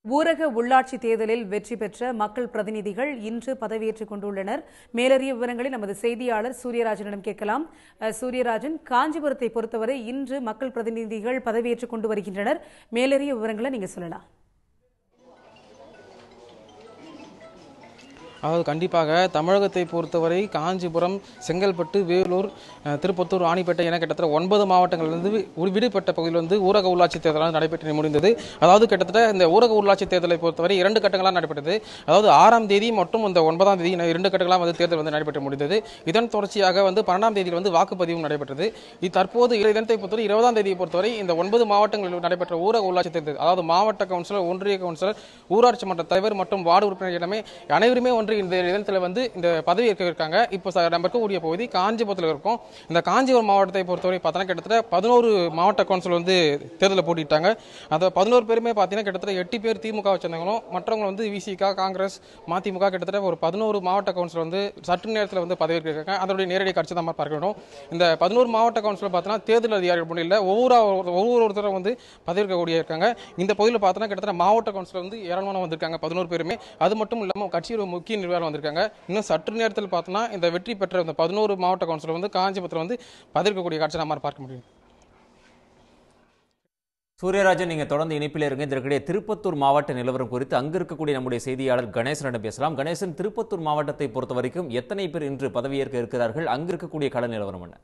ஊரக உள்ளாட்சி தேர்தலில் வெற்றி பெற்ற மக்கள் பிரதிநிதிகள் இன்று பதவியேற்றுக் கொண்டுள்ளனர் மேலறிய விவரங்களை நமது செய்தியாளர் சூரியராஜனிடம் கேட்கலாம் அஹ், சூரியராஜன் காஞ்சிபுரத்தை பொறுத்தவரை இன்று மக்கள் பிரதிநிதிகள் பதவியேற்றுக் கொண்டு வருகின்றனர் மேலறிய விவரங்களை நீங்க சொல்லலாம் அதாவது கண்டிப்பாக தமிழகத்தை பொறுத்தவரை காஞ்சிபுரம் செங்கல்பட்டு வேலூர் அஹ், திருப்பத்தூர் ராணிப்பேட்டை என கிட்டத்தட்ட ஒன்பது மாவட்டங்களிலிருந்து வி- விடுபட்ட பகுதியில் வந்து ஊரக உள்ளாட்சி தேர்தலாக நடைபெற்று முடிந்தது அதாவது கிட்டத்தட்ட இந்த ஊரக உள்ளாட்சி தேர்தலை பொறுத்தவரை இரண்டு கட்டங்களாக நடைபெற்றது அதாவது ஆறாம் தேதி மற்றும் இந்த ஒன்பதாம் தேதி என இரண்டு கட்டங்களாக வந்து தேர்தல் வந்து நடைபெற்று முடிந்தது இதன் தொடர்ச்சியாக வந்து பன்னெண்டாம் தேதியில் வந்து வாக்குப்பதிவும் நடைபெற்றது இது தற்போது இதை தினத்தை பொறுத்தவரை இருபதாம் தேதியை பொறுத்தவரை இந்த ஒன்பது மாவட்டங்களில் நடைபெற்ற ஊரக உள்ளாட்சி தேர்தல் அதாவது மாவட்ட கவுன்சிலர் ஒன்றிய கவுன்சிலர் ஊராட்சி மன்ற தலைவர் மற்றும் வார்டு உறுப்பினர் இடமே அனைவருமே ஒன்று இந்த இடத்துல வந்து இந்த பதவி ஏற்க இருக்காங்க இப்போ ச- நம்ம இருக்கக்கூடிய பகுதி காஞ்சிபுரத்தில் இருக்கும் இந்த காஞ்சிபுரம் மாவட்டத்தை பொறுத்தவரை பார்த்தோன்னா கிட்டத்தட்ட பதினோரு மாவட்ட கவுன்சில் வந்து தேர்தலில் போட்டிட்டாங்க அந்த பதினோரு பேருமே பார்த்தீங்கன்னா கிட்டத்தட்ட எட்டு பேர் திமுக வச்சிருந்தாங்களும் மற்றவங்க வந்து விசிக காங்கிரஸ் மதிமுக கிட்டத்தட்ட ஒரு பதினோரு மாவட்ட கவுன்சில் வந்து சற்று நேரத்தில் வந்து பதவியேற்க இருக்காங்க அதனுடைய நேரடி காட்சி தான் நம்ம பார்க்கணும் இந்த பதினோரு மாவட்ட கவுன்சிலர் பார்த்தோன்னா தேர்தல் அதிகாரிகள் மட்டும் இல்லை ஒவ்வொரு ஒவ்வொரு ஒருத்தரும் வந்து பதவியேற்கக்கூடிய இருக்காங்க இந்த பகுதியில் பார்த்தோன்னா கிட்டத்தட்ட மாவட்ட கவுன்சிலர் வந்து ஏராளமான வந்திருக்காங்க பதினோரு பேருமே அது மட்டும் இல்லாமல் கட்சியோட முக்கிய நிர்வாகம் வந்திருக்காங்க இன்னும் சற்று நேரத்தில் பார்த்தோன்னா இந்த வெற்றி பெற்ற இந்த பதினோரு மாவட்ட கவுன்சிலர் வந்து காஞ்சிபுரத்தில் வந்து பதவியேற்கக்கூடிய காட்சி நம்ம பார்க்க முடியும் சூரியராஜன் நீங்க தொடர்ந்து இணைப்பில் இருங்க இதற்கிடையே திருப்பத்தூர் மாவட்ட நிலவரம் குறித்து அங்க இருக்கக்கூடிய நம்முடைய செய்தியாளர் கணேசனிடம் பேசலாம் கணேசன் திருப்பத்தூர் மாவட்டத்தை பொறுத்த வரைக்கும் எத்தனை பேர் இன்று பதவியேற்க இருக்கிறார்கள் அங்க இருக்கக்கூடிய கள நிலவரம் என்ன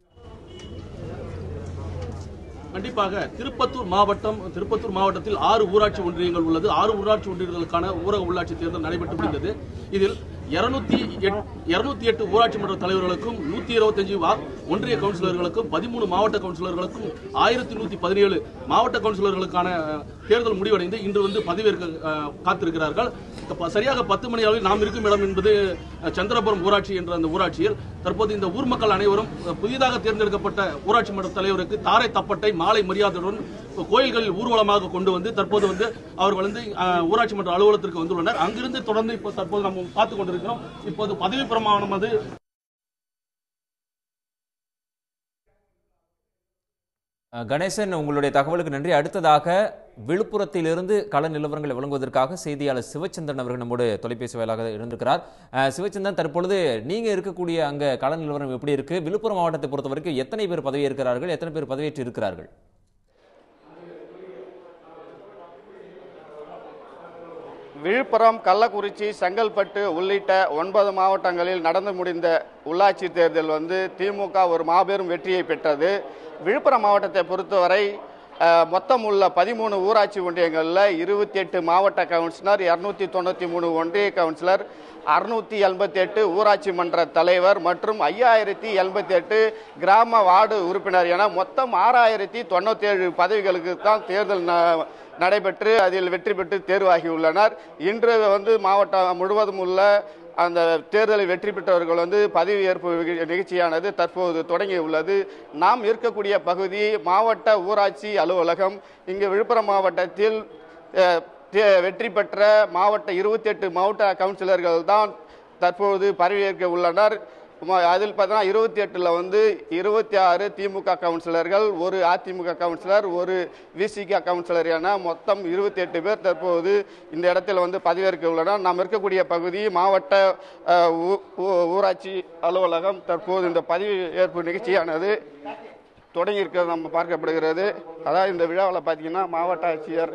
கண்டிப்பாக திருப்பத்தூர் மாவட்டம் திருப்பத்தூர் மாவட்டத்தில் ஆறு ஊராட்சி ஒன்றியங்கள் உள்ளது ஆறு ஊராட்சி ஒன்றியங்களுக்கான ஊரக உள்ளாட்சி தேர்தல் நடைபெற்று முடிந்தது இதில் இருநூத்தி இருநூத்தி எட்டு ஊராட்சி மன்ற தலைவர்களுக்கும் நூத்தி இருபத்தஞ்சு ஒன்றிய கவுன்சிலர்களுக்கும் பதிமூணு மாவட்ட கவுன்சிலர்களுக்கும் ஆயிரத்தி நூத்தி பதினேழு மாவட்ட கவுன்சிலர்களுக்கான அஹ், தேர்தல் முடிவடைந்து இன்று வந்து பதவியேற்க அஹ், காத்திருக்கிறார்கள் இப்ப சரியாக பத்து மணி அளவில் நாம் இருக்கும் இடம் என்பது அஹ், சந்திரபுரம் ஊராட்சி என்ற அந்த ஊராட்சியில் தற்போது இந்த ஊர் மக்கள் அனைவரும் அஹ், புதிதாக தேர்ந்தெடுக்கப்பட்ட ஊராட்சி மன்ற தலைவருக்கு தாரை தப்பட்டை மாலை மரியாதையுடன் கோயில்களில் ஊர்வலமாக கொண்டு வந்து தற்போது வந்து அவர்கள் வந்து அஹ், ஊராட்சி மன்ற அலுவலகத்திற்கு வந்துள்ளனர் அங்கிருந்து தொடர்ந்து இப்போ தற்போது நம்ம பார்த்துக் கொண்டிருக்கிறோம் இப்போது பதவி பிரமாணம் அது அஹ், கணேசன் உங்களுடைய தகவலுக்கு நன்றி அடுத்ததாக விழுப்புரத்திலிருந்து கள நிலவரங்களை வழங்குவதற்காக செய்தியாளர் சிவச்சந்திரன் அவர்கள் நம்மோடு தொலைபேசி வாயிலாக இருந்திருக்கிறார் அஹ், சிவச்சந்திரன் தற்பொழுது நீங்க இருக்கக்கூடிய அங்க கள நிலவரம் எப்படி இருக்கு விழுப்புரம் மாவட்டத்தை பொறுத்த வரைக்கும் எத்தனை பேர் பதவியேற்கிறார்கள் எத்தனை பேர் பதவியேற்று இருக்கிறார்கள் விழுப்புரம் கள்ளக்குறிச்சி செங்கல்பட்டு உள்ளிட்ட ஒன்பது மாவட்டங்களில் நடந்து முடிந்த உள்ளாட்சி தேர்தல் வந்து திமுக ஒரு மாபெரும் வெற்றியை பெற்றது விழுப்புரம் மாவட்டத்தை பொறுத்தவரை அஹ், மொத்தம் உள்ள பதிமூணு ஊராட்சி ஒன்றியங்களில் இருபத்தி எட்டு மாவட்ட கவுன்சிலர் இரநூத்தி தொண்ணூற்றி மூணு ஒன்றிய கவுன்சிலர் அறுநூத்தி எண்பத்தி எட்டு ஊராட்சி மன்ற தலைவர் மற்றும் ஐயாயிரத்தி எண்பத்தி எட்டு கிராம வார்டு உறுப்பினர் என மொத்தம் ஆறாயிரத்தி தொண்ணூற்றி ஏழு பதவிகளுக்கு தான் தேர்தல் ந- நடைபெற்று அதில் வெற்றி பெற்று தேர்வாகியுள்ளனர் இன்று வந்து மாவட்டம் முழுவதும் உள்ள அந்த தேர்தலில் வெற்றி பெற்றவர்கள் வந்து பதவியேற்பு நிக- நிகழ்ச்சியானது தற்போது தொடங்கியுள்ளது நாம் இருக்கக்கூடிய பகுதி மாவட்ட ஊராட்சி அலுவலகம் இங்கு விழுப்புரம் மாவட்டத்தில் அஹ், தே- வெற்றி பெற்ற மாவட்ட இருபத்தி எட்டு மாவட்ட கவுன்சிலர்கள் தான் தற்போது பதவியேற்க உள்ளனர் ம- அதில் பார்த்தீங்கன்னா இருபத்தி எட்டில் வந்து இருபத்தி ஆறு திமுக கவுன்சிலர்கள் ஒரு அதிமுக கவுன்சிலர் ஒரு விசிக கவுன்சிலர் என மொத்தம் இருபத்தி எட்டு பேர் தற்போது இந்த இடத்தில் வந்து பதவியேற்க உள்ளனர் நாம் இருக்கக்கூடிய பகுதி மாவட்ட அஹ், ஊ- ஊ- ஊராட்சி அலுவலகம் தற்போது இந்த பதவி ஏற்பு நிகழ்ச்சியானது தொடங்கி இருக்கிறது நம்ம பார்க்கப்படுகிறது அதாவது இந்த விழாவில் பார்த்தீங்கன்னா மாவட்ட ஆட்சியர்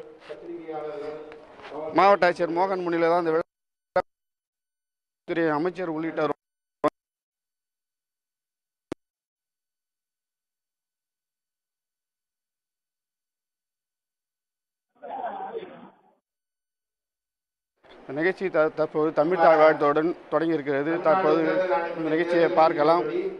மாவட்ட ஆட்சியர் மோகன் முன்னிலை தான் இந்த விழா துறை அமைச்சர் உள்ளிட்டோர் இந்த நிகழ்ச்சி த- தற்போது தமிழ் தாழ்வாழ்த்துடன் தொடங்கி இருக்கிறது தற்போது இந்த நிகழ்ச்சியை பார்க்கலாம்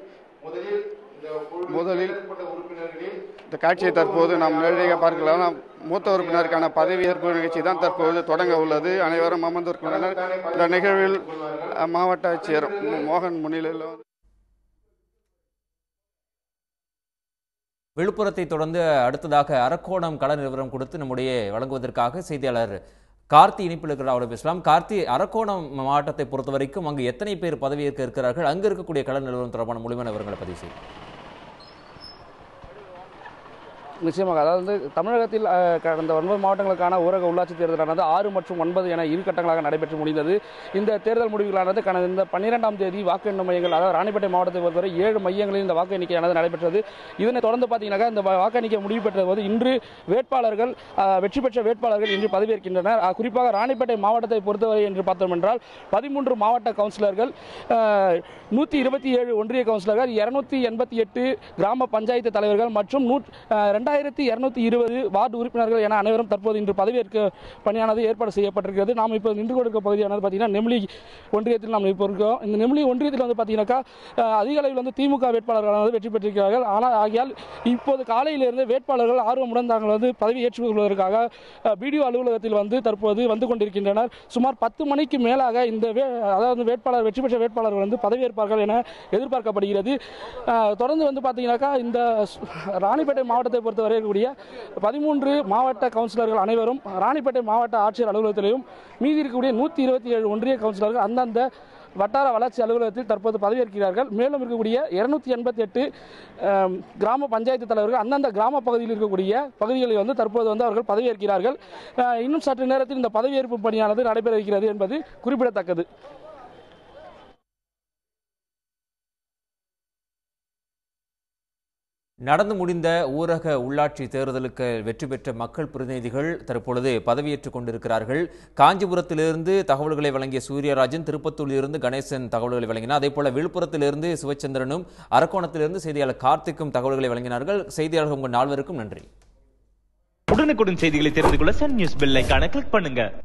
முதலில் இந்த காட்சியை தற்போது நாம் நேரடியாக பார்க்கலாம் நாம் மூத்த உறுப்பினருக்கான பதவியேற்பு நிகழ்ச்சி தான் தற்போது தொடங்க உள்ளது அனைவரும் அமர்ந்திருக்கின்றனர் இந்த நிகழ்வில் அஹ், மாவட்ட ஆட்சியர் மோகன் முன்னிலையில் வந்து விழுப்புரத்தை தொடர்ந்து அடுத்ததாக அரக்கோணம் கள நிலவரம் கொடுத்து நம்முடைய வழங்குவதற்காக செய்தியாளர் கார்த்தி இணைப்பில் இருக்கிற அவரை பேசலாம் கார்த்தி அரக்கோணம் மாவட்டத்தை பொறுத்த வரைக்கும் அங்கு எத்தனை பேர் பதவியேற்க இருக்கிறார்கள் அங்கு இருக்கக்கூடிய கள நிலவரம் தொடர்பான முழுமையான விவரங்களை பதிவு செய்யும் நிச்சயமாக அதாவது வந்து தமிழகத்தில் அஹ், கடந்த ஒன்பது மாவட்டங்களுக்கான ஊரக உள்ளாட்சி தேர்தலானது ஆறு மற்றும் ஒன்பது என இரு கட்டங்களாக நடைபெற்று முடிந்தது இந்த தேர்தல் முடிவுகளானது கடந்த இந்த பன்னிரெண்டாம் தேதி வாக்கு எண்ணும் மையங்கள் அதாவது ராணிப்பேட்டை மாவட்டத்தை பொறுத்தவரை ஏழு மையங்களில் இந்த வாக்கு எண்ணிக்கையானது நடைபெற்றது இதனை தொடர்ந்து பார்த்தீங்கன்னாக்கா இந்த வா- வாக்கு எண்ணிக்கை முடிவு பெற்ற போது இன்று வேட்பாளர்கள் அஹ், வெற்றி பெற்ற வேட்பாளர்கள் இன்று பதவியேற்கின்றனர் அஹ், குறிப்பாக ராணிப்பேட்டை மாவட்டத்தை பொறுத்தவரை என்று பார்த்தோம் என்றால் பதிமூன்று மாவட்ட கவுன்சிலர்கள் நூற்றி இருபத்தி ஏழு ஒன்றிய கவுன்சிலர்கள் இருநூத்தி எண்பத்தி எட்டு கிராம பஞ்சாயத்து தலைவர்கள் மற்றும் நூ ரெண்டாயிரத்தி இரநூத்தி இருபது வார்டு உறுப்பினர்கள் என அனைவரும் தற்போது இன்று பதவியேற்க பணியானது ஏற்பாடு செய்யப்பட்டிருக்கிறது நாம் இப்போ நின்று கொடுக்க பகுதியானது பார்த்தீங்கன்னா நெம்லி ஒன்றியத்தில் நாம் இப்போ இருக்கோம் இந்த நெம்லி ஒன்றியத்தில் வந்து பார்த்தீங்கன்னாக்கா அஹ், அதிக அளவில் வந்து திமுக வேட்பாளர்களானது வெற்றி பெற்றிருக்கிறார்கள் ஆனால் ஆகியால் இப்போது காலையிலிருந்து வேட்பாளர்கள் ஆர்வமுடன் தாங்கள் வந்து பதவி ஏற்றுக் கொள்வதற்காக பிடிஓ அலுவலகத்தில் வந்து தற்போது வந்து கொண்டிருக்கின்றனர் சுமார் பத்து மணிக்கு மேலாக இந்த வே அதாவது வேட்பாளர் வெற்றி பெற்ற வேட்பாளர்கள் வந்து பதவியேற்பார்கள் என எதிர்பார்க்கப்படுகிறது அஹ், தொடர்ந்து வந்து பார்த்தீங்கன்னாக்கா இந்த ஸ்- ராணிப்பேட்டை மாவட்டத்தை பொறுத்தவரை இருக்கக்கூடிய பதிமூன்று மாவட்ட கவுன்சிலர்கள் அனைவரும் ராணிப்பேட்டை மாவட்ட ஆட்சியர் அலுவலகத்திலையும் மீதி இருக்கக்கூடிய நூற்றி இருபத்தி ஏழு ஒன்றிய கவுன்சிலர்கள் அந்தந்த வட்டார வளர்ச்சி அலுவலகத்தில் தற்போது பதவியேற்கிறார்கள் மேலும் இருக்கக்கூடிய இருநூத்தி எண்பத்தி எட்டு கிராம பஞ்சாயத்து தலைவர்கள் அந்தந்த கிராம பகுதியில் இருக்கக்கூடிய பகுதிகளில் வந்து தற்போது வந்து அவர்கள் பதவியேற்கிறார்கள் அஹ், இன்னும் சற்று நேரத்தில் இந்த பதவியேற்பு பணியானது நடைபெற இருக்கிறது என்பது குறிப்பிடத்தக்கது நடந்து முடிந்த ஊரக உள்ளாட்சி தேர்தலுக்கு வெற்றி பெற்ற மக்கள் பிரதிநிதிகள் தற்பொழுது பதவியேற்றுக் கொண்டிருக்கிறார்கள் காஞ்சிபுரத்திலிருந்து தகவல்களை வழங்கிய சூரியராஜன் திருப்பத்தூரிலிருந்து கணேசன் தகவல்களை வழங்கினார் அதே போல விழுப்புரத்திலிருந்து சிவச்சந்திரனும் அரக்கோணத்திலிருந்து செய்தியாளர் கார்த்திக்கும் தகவல்களை வழங்கினார்கள் செய்தியாளர்கள் உங்கள் நால்வருக்கும் நன்றி உடனுக்குடன் செய்திகளை தெரிந்து கொள்ள சன் நியூஸ் பெல் ஐகானை கிளிக் பண்ணுங்க